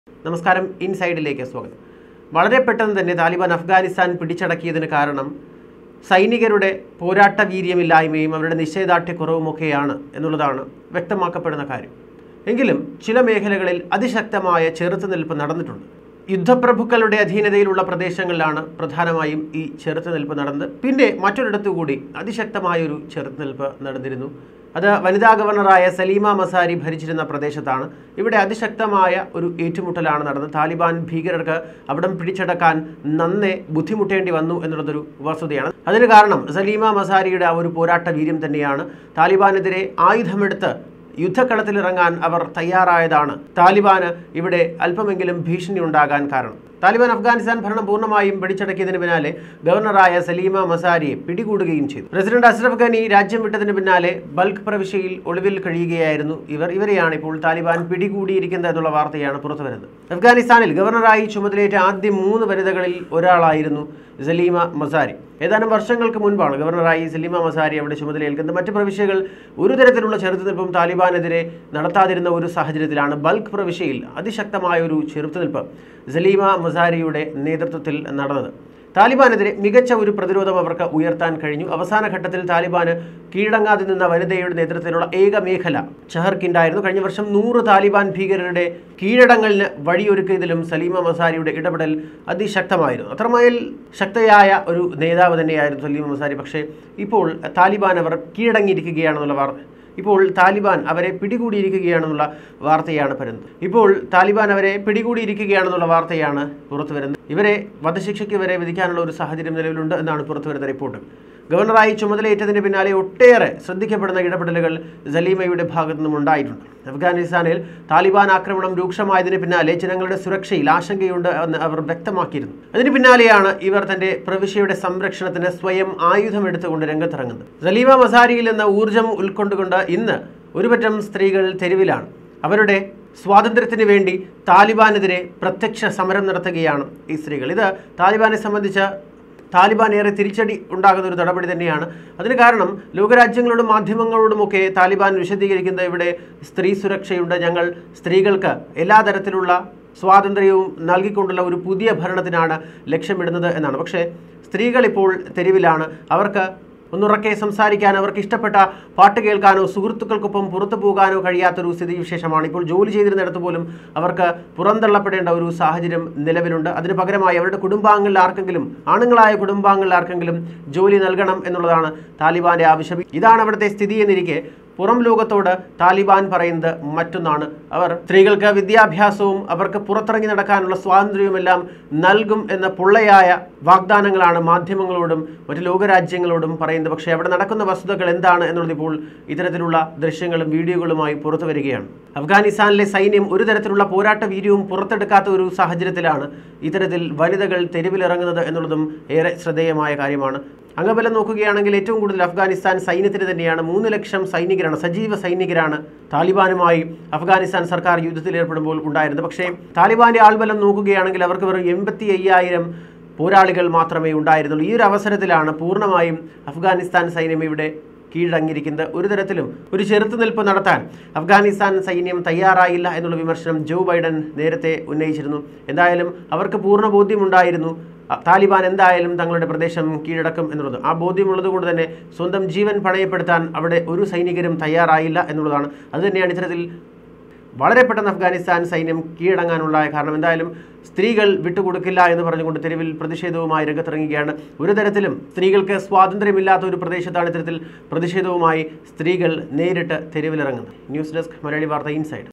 നമസ്കാരം ഇൻസൈഡിലേക്ക് സ്വാഗതം വളരെ പെട്ടെന്ന് തന്നെ താലിബാൻ അഫ്ഗാനിസ്ഥാൻ പിടിച്ചടക്കിയതിന് കാരണം സൈനികരുടെ പോരാട്ട വീര്യമില്ലായ്മയും അവരുടെ നിശ്ചയദാർഢ്യക്കുറവുമൊക്കെയാണ് എന്നുള്ളതാണ് വ്യക്തമാക്കപ്പെടുന്ന കാര്യം എങ്കിലും ചില മേഖലകളിൽ അതിശക്തമായ ചെറുത്തുനിൽപ്പ് നടന്നിട്ടുണ്ട് യുദ്ധപ്രഭുക്കളുടെ അധീനതയിലുള്ള പ്രദേശങ്ങളിലാണ് പ്രധാനമായും ഈ ചെറുത്തുനിൽപ്പ് നടന്നത് പിന്നെ മറ്റൊരിടത്തു കൂടി അതിശക്തമായൊരു ചെറുത്തുനിൽപ്പ് നടന്നിരുന്നു അത് വനിതാ ഗവർണറായ സലീമ മസാരി ഭരിച്ചിരുന്ന പ്രദേശത്താണ് ഇവിടെ അതിശക്തമായ ഒരു ഏറ്റുമുട്ടലാണ് നടന്നത് താലിബാൻ ഭീകരർക്ക് അവിടം പിടിച്ചടക്കാൻ നന്നേ ബുദ്ധിമുട്ടേണ്ടി വന്നു എന്നുള്ളതൊരു വസ്തുതയാണ് അതിന് കാരണം സലീമ മസാരിയുടെ ആ ഒരു പോരാട്ട വീര്യം തന്നെയാണ് താലിബാനെതിരെ ആയുധമെടുത്ത് യുദ്ധക്കളത്തിലിറങ്ങാൻ അവർ തയ്യാറായതാണ് താലിബാന് ഇവിടെ അല്പമെങ്കിലും ഭീഷണി ഉണ്ടാകാൻ കാരണം താലിബാൻ അഫ്ഗാനിസ്ഥാൻ ഭരണം പൂർണ്ണമായും പിടിച്ചടക്കിയതിന് പിന്നാലെ ഗവർണറായ സലീമ മസാരിയെ പിടികൂടുകയും ചെയ്തു പ്രസിഡന്റ് അഷ്റഫ് ഖനി രാജ്യം വിട്ടതിന് പിന്നാലെ ബൽഖ് പ്രവിശ്യയിൽ ഒളിവിൽ കഴിയുകയായിരുന്നു ഇവർ ഇവരെയാണ് ഇപ്പോൾ താലിബാൻ പിടികൂടിയിരിക്കുന്നത് എന്നുള്ള വാർത്തയാണ് പുറത്തുവരുന്നത് അഫ്ഗാനിസ്ഥാനിൽ ഗവർണറായി ചുമതലയേറ്റ ആദ്യ മൂന്ന് വനിതകളിൽ ഒരാളായിരുന്നു സലീമ മസാരി ഏതാനും വർഷങ്ങൾക്ക് മുൻപാണ് ഗവർണറായി സലീമ മസാരി അവിടെ ചുമതലയേൽക്കുന്നത് മറ്റ് പ്രവിശ്യകൾ ഒരു തരത്തിലുള്ള ചെറുത്തുനിൽപ്പും താലിബാനെതിരെ നടത്താതിരുന്ന ഒരു സാഹചര്യത്തിലാണ് ബൽഖ് പ്രവിശ്യയിൽ അതിശക്തമായ ഒരു ചെറുത്തുനിൽപ്പ് സലീമ മസാരിയുടെ നേതൃത്വത്തിൽ നടന്നത് താലിബാനെതിരെ മികച്ച ഒരു പ്രതിരോധം അവർക്ക് ഉയർത്താൻ കഴിഞ്ഞു അവസാന ഘട്ടത്തിൽ താലിബാന് കീഴടങ്ങാതെ നിന്ന വനിതയുടെ നേതൃത്വത്തിലുള്ള ഏക മേഖല ചഹർക്കിൻഡായിരുന്നു കഴിഞ്ഞ വർഷം നൂറ് താലിബാൻ ഭീകരരുടെ കീഴടങ്ങലിന് വഴിയൊരുക്കിയതിലും സലീമ മസാരിയുടെ ഇടപെടൽ അതിശക്തമായിരുന്നു അത്രമേൽ ശക്തയായ ഒരു നേതാവ് തന്നെയായിരുന്നു സലീമ മസാരി പക്ഷേ ഇപ്പോൾ താലിബാൻ അവർ കീഴടങ്ങിയിരിക്കുകയാണെന്നുള്ള വാർത്ത ഇപ്പോൾ താലിബാൻ അവരെ പിടികൂടിയിരിക്കുകയാണെന്നുള്ള വാർത്തയാണ് വരുന്നത് ഇപ്പോൾ താലിബാൻ അവരെ പിടികൂടിയിരിക്കുകയാണെന്നുള്ള വാർത്തയാണ് പുറത്തു വരുന്നത് ഇവരെ വധശിക്ഷയ്ക്ക് വരെ വിധിക്കാനുള്ള ഒരു സാഹചര്യം നിലവിലുണ്ട് എന്നാണ് പുറത്തു വരുന്ന റിപ്പോർട്ട് ഗവർണറായി ചുമതലയേറ്റതിന് പിന്നാലെ ഒട്ടേറെ ശ്രദ്ധിക്കപ്പെടുന്ന ഇടപെടലുകൾ സലീമയുടെ ഭാഗത്തു നിന്നും ഉണ്ടായിട്ടുണ്ട് അഫ്ഗാനിസ്ഥാനിൽ താലിബാൻ ആക്രമണം രൂക്ഷമായതിന് പിന്നാലെ ജനങ്ങളുടെ സുരക്ഷയിൽ ആശങ്കയുണ്ട് എന്ന് അവർ വ്യക്തമാക്കിയിരുന്നു അതിന് പിന്നാലെയാണ് ഇവർ തന്റെ പ്രവിശ്യയുടെ സംരക്ഷണത്തിന് സ്വയം ആയുധമെടുത്തുകൊണ്ട് രംഗത്തിറങ്ങുന്നത് സലീമ മസാരിയിൽ നിന്ന് ഊർജം ഉൾക്കൊണ്ടുകൊണ്ട് ഇന്ന് ഒരുപറ്റം സ്ത്രീകൾ തെരുവിലാണ് അവരുടെ സ്വാതന്ത്ര്യത്തിന് വേണ്ടി താലിബാനെതിരെ പ്രത്യക്ഷ സമരം നടത്തുകയാണ് ഈ സ്ത്രീകൾ ഇത് താലിബാനെ സംബന്ധിച്ച താലിബാൻ ഏറെ തിരിച്ചടി ഉണ്ടാകുന്ന ഒരു നടപടി തന്നെയാണ് അതിന് കാരണം ലോകരാജ്യങ്ങളോടും മാധ്യമങ്ങളോടുമൊക്കെ താലിബാൻ വിശദീകരിക്കുന്നത് ഇവിടെ സ്ത്രീ സുരക്ഷയുണ്ട് ഞങ്ങൾ സ്ത്രീകൾക്ക് എല്ലാ തരത്തിലുള്ള സ്വാതന്ത്ര്യവും നൽകിക്കൊണ്ടുള്ള ഒരു പുതിയ ഭരണത്തിനാണ് ലക്ഷ്യമിടുന്നത് എന്നാണ് പക്ഷേ സ്ത്രീകൾ ഇപ്പോൾ തെരുവിലാണ് അവർക്ക് ഒന്നുറക്കെ സംസാരിക്കാൻ അവർക്ക് ഇഷ്ടപ്പെട്ട പാട്ട് കേൾക്കാനോ സുഹൃത്തുക്കൾക്കൊപ്പം പുറത്തു പോകാനോ കഴിയാത്തൊരു സ്ഥിതിവിശേഷമാണ് ഇപ്പോൾ ജോലി ചെയ്തിരുന്നിടത്ത് പോലും അവർക്ക് പുറന്തള്ളപ്പെടേണ്ട ഒരു സാഹചര്യം നിലവിലുണ്ട് അതിന് പകരമായി അവരുടെ കുടുംബാംഗങ്ങളിൽ ആർക്കെങ്കിലും ആണുങ്ങളായ കുടുംബാംഗങ്ങളിൽ ആർക്കെങ്കിലും ജോലി നൽകണം എന്നുള്ളതാണ് താലിബാന്റെ ആവശ്യം ഇതാണ് അവിടുത്തെ സ്ഥിതി എന്നിരിക്കെ പുറം ലോകത്തോട് താലിബാൻ പറയുന്നത് മറ്റൊന്നാണ് അവർ സ്ത്രീകൾക്ക് വിദ്യാഭ്യാസവും അവർക്ക് പുറത്തിറങ്ങി നടക്കാനുള്ള സ്വാതന്ത്ര്യവുമെല്ലാം നൽകും എന്ന പൊള്ളയായ വാഗ്ദാനങ്ങളാണ് മാധ്യമങ്ങളോടും മറ്റ് ലോകരാജ്യങ്ങളോടും പറയുന്നത് പക്ഷേ അവിടെ നടക്കുന്ന വസ്തുതകൾ എന്താണ് എന്നുള്ളത് ഇപ്പോൾ ഇത്തരത്തിലുള്ള ദൃശ്യങ്ങളും വീഡിയോകളുമായി പുറത്തു വരികയാണ് അഫ്ഗാനിസ്ഥാനിലെ സൈന്യം ഒരു തരത്തിലുള്ള പോരാട്ട വീര്യവും പുറത്തെടുക്കാത്ത ഒരു സാഹചര്യത്തിലാണ് ഇത്തരത്തിൽ വനിതകൾ തെരുവിലിറങ്ങുന്നത് എന്നുള്ളതും ഏറെ ശ്രദ്ധേയമായ കാര്യമാണ് അംഗബലം നോക്കുകയാണെങ്കിൽ ഏറ്റവും കൂടുതൽ അഫ്ഗാനിസ്ഥാൻ സൈന്യത്തിന് തന്നെയാണ് മൂന്ന് ലക്ഷം സൈനികരാണ് സജീവ സൈനികരാണ് താലിബാനുമായി അഫ്ഗാനിസ്ഥാൻ സർക്കാർ യുദ്ധത്തിൽ ഏർപ്പെടുമ്പോൾ ഉണ്ടായിരുന്നത് പക്ഷേ താലിബാന്റെ ആൾബലം നോക്കുകയാണെങ്കിൽ അവർക്ക് വെറും എൺപത്തി അയ്യായിരം പോരാളികൾ മാത്രമേ ഉണ്ടായിരുന്നുള്ളൂ ഈ ഒരു അവസരത്തിലാണ് പൂർണ്ണമായും അഫ്ഗാനിസ്ഥാൻ സൈന്യം ഇവിടെ കീഴടങ്ങിയിരിക്കുന്നത് ഒരു തരത്തിലും ഒരു ചെറുത്തുനിൽപ്പ് നടത്താൻ അഫ്ഗാനിസ്ഥാൻ സൈന്യം തയ്യാറായില്ല എന്നുള്ള വിമർശനം ജോ ബൈഡൻ നേരത്തെ ഉന്നയിച്ചിരുന്നു എന്തായാലും അവർക്ക് പൂർണ്ണ ബോധ്യമുണ്ടായിരുന്നു താലിബാൻ എന്തായാലും തങ്ങളുടെ പ്രദേശം കീഴടക്കും എന്നുള്ളത് ആ ബോധ്യമുള്ളത് കൊണ്ട് തന്നെ സ്വന്തം ജീവൻ പണയപ്പെടുത്താൻ അവിടെ ഒരു സൈനികരും തയ്യാറായില്ല എന്നുള്ളതാണ് അതുതന്നെയാണ് ഇത്തരത്തിൽ വളരെ പെട്ടെന്ന് അഫ്ഗാനിസ്ഥാൻ സൈന്യം കീഴടങ്ങാനുള്ള കാരണം എന്തായാലും സ്ത്രീകൾ വിട്ടുകൊടുക്കില്ല എന്ന് പറഞ്ഞുകൊണ്ട് തെരുവിൽ പ്രതിഷേധവുമായി രംഗത്തിറങ്ങുകയാണ് ഒരു തരത്തിലും സ്ത്രീകൾക്ക് സ്വാതന്ത്ര്യമില്ലാത്ത ഒരു പ്രദേശത്താണ് ഇത്തരത്തിൽ പ്രതിഷേധവുമായി സ്ത്രീകൾ നേരിട്ട് തെരുവിലിറങ്ങുന്നത് ന്യൂസ് ഡെസ്ക് മലയാളി വാർത്ത ഇൻസൈഡ്